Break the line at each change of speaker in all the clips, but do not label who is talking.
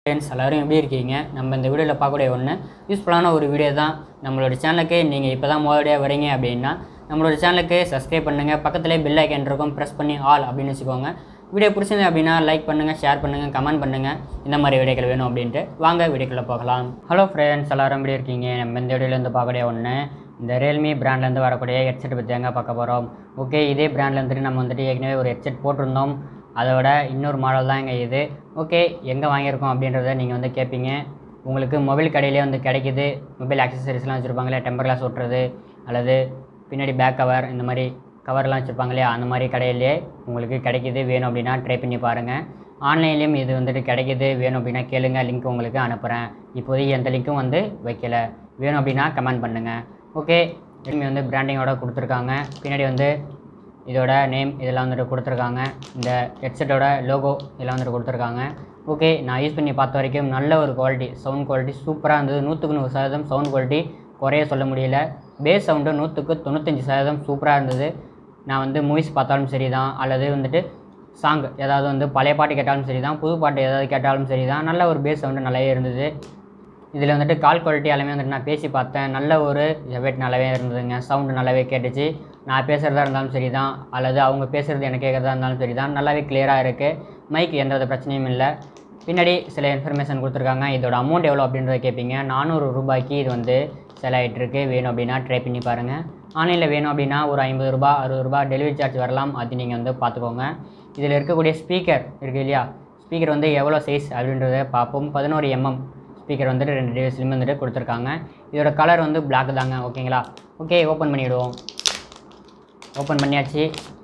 friends எல்லோரும் எப்படி இருக்கீங்க நம்ம இந்த வீடியோவில் பார்க்கக்கூடிய ஒன்று யூஸ்ஃபுல்லான ஒரு வீடியோ தான் நம்மளோட சேனலுக்கு நீங்கள் இப்போ தான் முதலடியாக வரீங்க அப்படின்னா நம்மளோட சேனலுக்கு சப்ஸ்கிரைப் பண்ணுங்கள் பக்கத்துலேயே பெல் ஐக்கன் இருக்கும் ப்ரெஸ் பண்ணி ஆல் அப்படின்னு வச்சுக்கோங்க வீடியோ பிடிச்சிருந்து அப்படின்னா லைக் பண்ணுங்கள் ஷேர் பண்ணுங்கள் கமெண்ட் பண்ணுங்கள் இந்த மாதிரி வீடியோக்கள் வேணும் அப்படின்ட்டு வாங்க வீடியோக்குள்ளே போகலாம் ஹலோ ஃப்ரெண்ட்ஸ் எல்லோரும் எப்படி இருக்கீங்க நம்ம இந்த வீடியோலேருந்து பார்க்கக்கூடிய ஒன்று இந்த ரியல்மி பிராண்ட்லேருந்து வரக்கூடிய ஹெட்செட் பற்றி தாங்க பார்க்க போகிறோம் ஓகே இதே பிராண்டில் வந்துட்டு நம்ம வந்துட்டு ஏற்கனவே ஒரு ஹெட்செட் போட்டிருந்தோம் அதோட இன்னொரு மாடல் தான் இங்கே இது ஓகே எங்கே வாங்கியிருக்கோம் அப்படின்றத நீங்கள் வந்து கேட்பீங்க உங்களுக்கு மொபைல் கடையிலே வந்து கிடைக்குது மொபைல் ஆக்சசரிஸ்லாம் வச்சுருப்பாங்களே டெம்பர் கிளாஸ் ஒட்டுறது அல்லது பின்னாடி பேக் கவர் இந்த மாதிரி கவர்லாம் வச்சுருப்பாங்க இல்லையா அந்த மாதிரி கடையிலே உங்களுக்கு கிடைக்குது வேணும் அப்படின்னா ட்ரை பண்ணி பாருங்கள் ஆன்லைன்லேயும் இது வந்துட்டு கிடைக்குது வேணும் அப்படின்னா கேளுங்க லிங்க் உங்களுக்கு அனுப்புகிறேன் இப்போதைக்கு எந்த லிங்க்கும் வந்து வைக்கல வேணும் அப்படின்னா கமெண்ட் பண்ணுங்கள் ஓகே திரும்பி வந்து பிராண்டிங்கோட கொடுத்துருக்காங்க பின்னாடி வந்து இதோட நேம் இதெல்லாம் வந்துட்டு கொடுத்துருக்காங்க இந்த ஹெட்செட்டோட லோகோ இதெல்லாம் வந்துட்டு கொடுத்துருக்காங்க ஓகே நான் யூஸ் பண்ணி பார்த்த வரைக்கும் நல்ல ஒரு குவாலிட்டி சவுண்ட் குவாலிட்டி சூப்பராக இருந்தது நூற்றுக்கு நூறு சதவீதம் சவுண்ட் குவாலிட்டி குறைய சொல்ல முடியல பேஸ் சவுண்டு நூற்றுக்கு தொண்ணூத்தஞ்சு சதவீதம் சூப்பராக இருந்தது நான் வந்து மூவிஸ் பார்த்தாலும் சரி தான் அல்லது வந்துட்டு சாங் ஏதாவது வந்து பழைய பாட்டு கேட்டாலும் சரி தான் புது பாட்டு ஏதாவது கேட்டாலும் சரி தான் நல்ல ஒரு பேஸ் சவுண்டு நல்லாவே இருந்தது இதில் வந்துட்டு கால் குவாலிட்டி எல்லாமே வந்துட்டு நான் பேசி பார்த்தேன் நல்ல ஒரு எஃபெக்ட் நல்லாவே இருந்ததுங்க சவுண்டு நல்லாவே கேட்டுச்சு நான் பேசுகிறதா இருந்தாலும் சரி தான் அல்லது அவங்க பேசுகிறது எனக்கு கேட்குறதா இருந்தாலும் சரி தான் நல்லாவே கிளியராக இருக்குது மைக் எந்த வித பிரச்சனையும் இல்லை பின்னாடி சில இன்ஃபர்மேஷன் கொடுத்துருக்காங்க இதோட அமௌண்ட் எவ்வளோ அப்படின்றத கேட்பீங்க நானூறு ரூபாய்க்கு இது வந்து செல் ஆகிட்டுருக்கு வேணும் அப்படின்னா ட்ரை பண்ணி பாருங்கள் ஆன்லைனில் வேணும் அப்படின்னா ஒரு ஐம்பது ரூபா அறுபது ரூபா டெலிவரி சார்ஜ் வரலாம் அது நீங்கள் வந்து பார்த்துக்கோங்க இதில் இருக்கக்கூடிய ஸ்பீக்கர் இருக்குது இல்லையா ஸ்பீக்கர் வந்து எவ்வளோ சைஸ் அப்படின்றத பார்ப்போம் பதினோரு எம்எம் ஸ்பீக்கர் வந்துட்டு ரெண்டு டிவைஸ்லையும் வந்துட்டு கொடுத்துருக்காங்க இதோட கலர் வந்து Black தாங்க ஓகேங்களா ஓகே ஓப்பன் பண்ணிவிடுவோம் ஓப்பன் பண்ணியாச்சு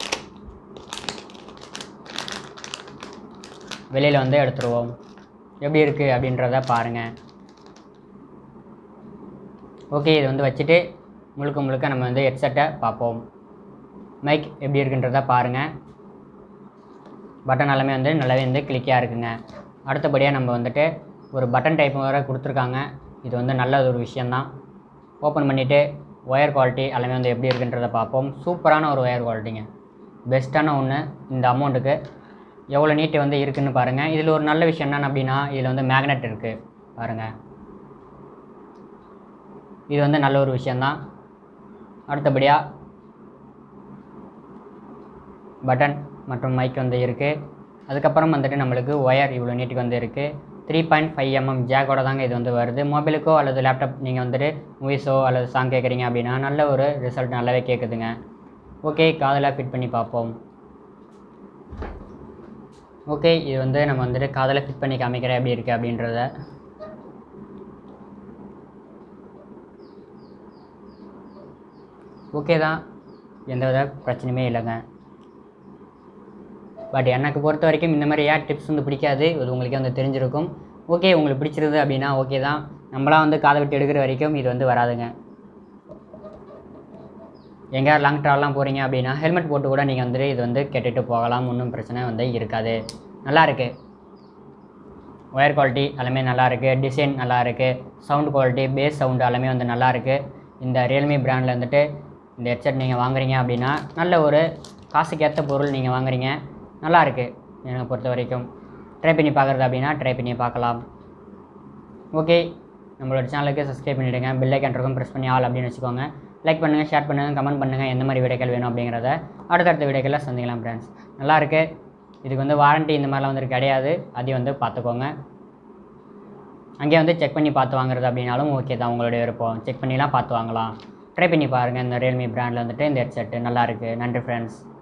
வெளியில் வந்து எடுத்துருவோம் எப்படி இருக்குது அப்படின்றத பாருங்கள் ஓகே இது வந்து வச்சுட்டு முழுக்க முழுக்க நம்ம வந்து ஹெட்செட்டை பார்ப்போம் மைக் எப்படி இருக்குன்றத பாருங்கள் பட்டன் எல்லாமே வந்து நல்லாவே வந்து கிளிக்காக இருக்குங்க அடுத்தபடியாக நம்ம வந்துட்டு ஒரு பட்டன் டைப் வேறு கொடுத்துருக்காங்க இது வந்து நல்ல ஒரு விஷயந்தான் ஓப்பன் பண்ணிவிட்டு ஒயர் குவாலிட்டி எல்லாமே வந்து எப்படி இருக்குன்றத பார்ப்போம் சூப்பரான ஒரு ஒயர் குவாலிட்டிங்க பெஸ்ட்டான ஒன்று இந்த அமௌண்ட்டுக்கு எவ்வளோ நீட்டு வந்து இருக்குன்னு பாருங்கள் இதில் ஒரு நல்ல விஷயம் என்னென்னு அப்படின்னா இதில் வந்து மேக்னெட் இருக்குது பாருங்கள் இது வந்து நல்ல ஒரு விஷயந்தான் அடுத்தபடியாக பட்டன் மற்றும் மைக் வந்து இருக்குது அதுக்கப்புறம் வந்துட்டு நம்மளுக்கு ஒயர் இவ்வளோ நீட்டுக்கு வந்து இருக்குது த்ரீ பாயிண்ட் ஃபைவ் எம்எம் ஜாக்கோட தாங்க இது வந்து வருது மொபைலுக்கோ அல்லது லேப்டாப் நீங்கள் வந்துட்டு மூவிஸோ அல்லது சாங் கேட்குறீங்க அப்படின்னா நல்ல ஒரு ரிசல்ட் நல்லாவே கேட்குதுங்க ஓகே காதில் ஃபிட் பண்ணி பார்ப்போம் ஓகே இது வந்து நம்ம வந்துட்டு காதில் ஃபிட் பண்ணி காமிக்கிறேன் எப்படி இருக்குது அப்படின்றத ஓகே தான் எந்த வித பிரச்சனையுமே இல்லைங்க பட் எனக்கு பொறுத்த வரைக்கும் இந்த மாதிரி ஏர் டிப்ஸ் வந்து பிடிக்காது இது உங்களுக்கே வந்து தெரிஞ்சிருக்கும் ஓகே உங்களுக்கு பிடிச்சிருது அப்படின்னா ஓகே தான் நம்மளாம் வந்து காதை விட்டு எடுக்கிற வரைக்கும் இது வந்து வராதுங்க எங்கேயா லாங் ட்ராவல்லாம் போகிறீங்க அப்படின்னா ஹெல்மெட் போட்டு கூட நீங்கள் வந்துட்டு இது வந்து கேட்டுட்டு போகலாம் ஒன்றும் பிரச்சனை வந்து இருக்காது நல்லா இருக்கு ஒயர் குவாலிட்டி எல்லாமே நல்லா இருக்குது டிசைன் நல்லா இருக்குது சவுண்ட் குவாலிட்டி பேஸ் சவுண்டு எல்லாமே வந்து நல்லா இருக்குது இந்த ரியல்மி பிராண்டில் வந்துட்டு இந்த ஹெட்செட் நீங்கள் வாங்குறீங்க அப்படின்னா நல்ல ஒரு காசுக்கேற்ற பொருள் நீங்கள் வாங்குறீங்க நல்லா இருக்குது என்னை பொறுத்த வரைக்கும் ட்ரை பண்ணி பார்க்குறது அப்படின்னா ட்ரை பண்ணி பார்க்கலாம் ஓகே நம்மளோட சேனலுக்கு சப்ஸ்கிரைப் பண்ணிவிடுங்க பெல் ஐக்கன் இருக்கும் ப்ரெஸ் பண்ணி ஆல் அப்படின்னு வச்சுக்கோங்க லைக் பண்ணுங்கள் ஷேர் பண்ணுங்கள் கமெண்ட் பண்ணுங்கள் எந்த மாதிரி வீடியோக்கள் வேணும் அப்படிங்கிறத அடுத்தடுத்த வீடியோக்களில் சந்திக்கலாம் ஃப்ரெண்ட்ஸ் நல்லா இருக்கு இதுக்கு வந்து வாரண்ட்டி இந்த மாதிரிலாம் வந்துட்டு கிடையாது அதையும் வந்து பார்த்துக்கோங்க அங்கேயே வந்து செக் பண்ணி பார்த்து வாங்குறது அப்படின்னாலும் ஓகே தான் உங்களுடைய விருப்பம் செக் பண்ணிலாம் பார்த்து வாங்கலாம் ட்ரை பண்ணி பாருங்கள் இந்த ரியல்மி பிராண்டில் வந்துட்டு இந்த ஹெட்செட்டு நல்லா இருக்குது நன்றி ஃப்ரெண்ட்ஸ்